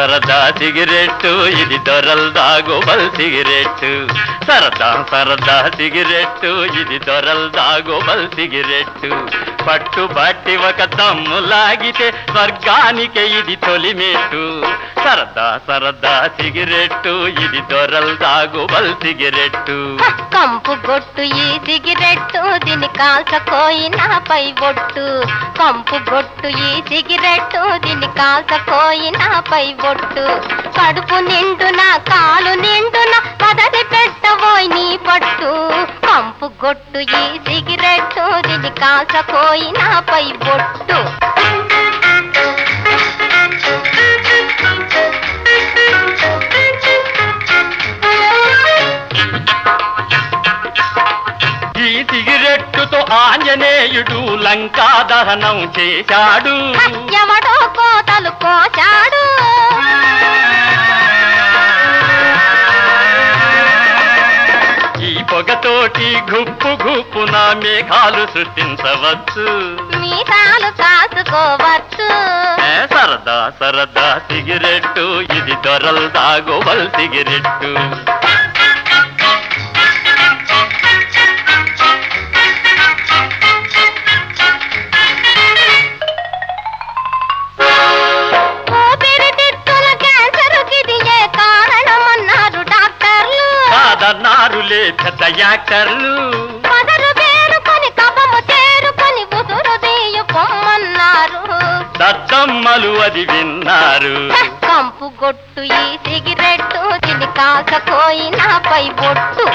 సరదా సిగరెట్టు ఇది దొరల్ దాగోబల్ సిగరెట్టు సరదా సరదా సిగరెట్టు ఇది దొరల్ దాగోబల్ సిగరెట్టు పట్టు బట్టి ఒక దమ్ము లాగితే స్వర్గానికే ఇది తొలిమెట్టు సరదా సరదా సిగరెట్టు ఇది దొరల్ దాగోబల్ సిగరెట్టు హ, కంపు గొట్టు ఈ సిగరెట్టు దీని కాల్చకోయి నాపై బొట్టు కంపు గొట్టు ఈ సిగరెట్టు దీని కాల్చకోయి నాపై బొట్టు కడుపు నిండున కాలు నిండున పదది పెట్టబోయి నీ పట్టు కంపు గొట్టు ఈ సిగరెట్టు దీని కాల్చకోయి నాపై బొట్టు ఈ సిగరెట్టుతో ఆంజనేయుడు లంకా దహనం చేశాడు హ, ఎవడో కోతలు కోచాడు ఈ పొగతోటి గుప్పు గుప్పున మేఘాలు సృష్టించవచ్చు మీసాలు కాసుకోవచ్చు ఏ సరదా సరదా సిగరెట్టు ఇది దొరల్ దాగోవల్ సిగరెట్టు ఊపిరితిత్తుల క్యాన్సరుకిది ఏ కారణమన్నారు డాక్టర్లు కాదన్నారులే పెద్ద యాక్టర్లు పదరు వేరుకొని కబము చేరుకొని ఉదురు దీయు పొమ్మన్నారు దద్దమ్మలు అది విన్నారు హ, కంపు గొట్టు ఈ సిగరెట్టు తిని కాకపోయి నాపై బొట్టు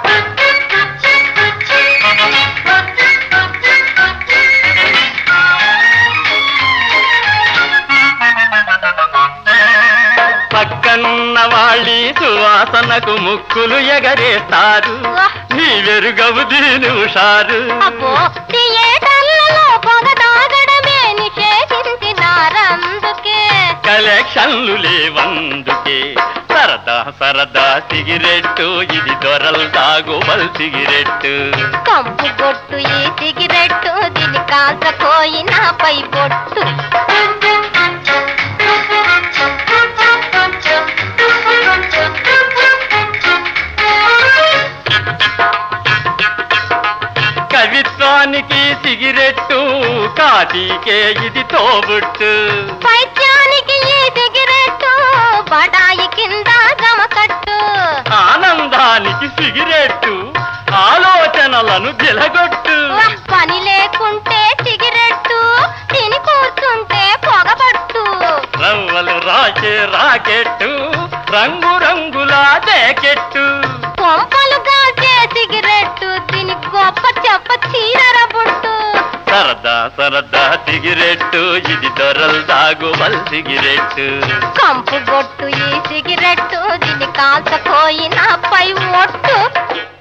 పక్కనున్న వాళ్ళి సువాసనకు ముక్కులు ఎగరేస్తారు నీ వెరుగవు దీని హుషారు అబ్బో థియేటర్లలో పొగ తాగడమే నిషేధించినారందుకే కలెక్షన్లు లేవందుకే సరదా సరదా సిగరెట్టు ఇది దొరల్ దాగోబల్ సిగరెట్టు కంపు గొట్టు ఈ సిగరెట్టు దీని కాసపోయి నాపై బొట్టు కవిత్వానికి సిగరెట్టు కాటికే ఇది తోబుట్టు పైత్యానికి ఈ సిగరెట్టు బడాయి కింద జమకట్టు ఆనందానికి సిగరెట్టు ఆలోచనలను దిలగొట్టు వహ్, పని లేకుంటే సిగరెట్టు తిని కూర్చుంటే పొగబట్టు రవ్వలు రాసే రాకెట్టు రంగు రంగుల జాకెట్టు కొంపలు కాచే సిగరెట్టు తిని గొప్ప చెప్ప చీరర బుట్టు సరదా సరదా సిగరెట్టు ఇది దొరల్ దాగువల్ సిగరెట్టు కంపు గొట్టు ఈ సిగరెట్టు దీని కాల్చపోయి నాపై ఒట్టు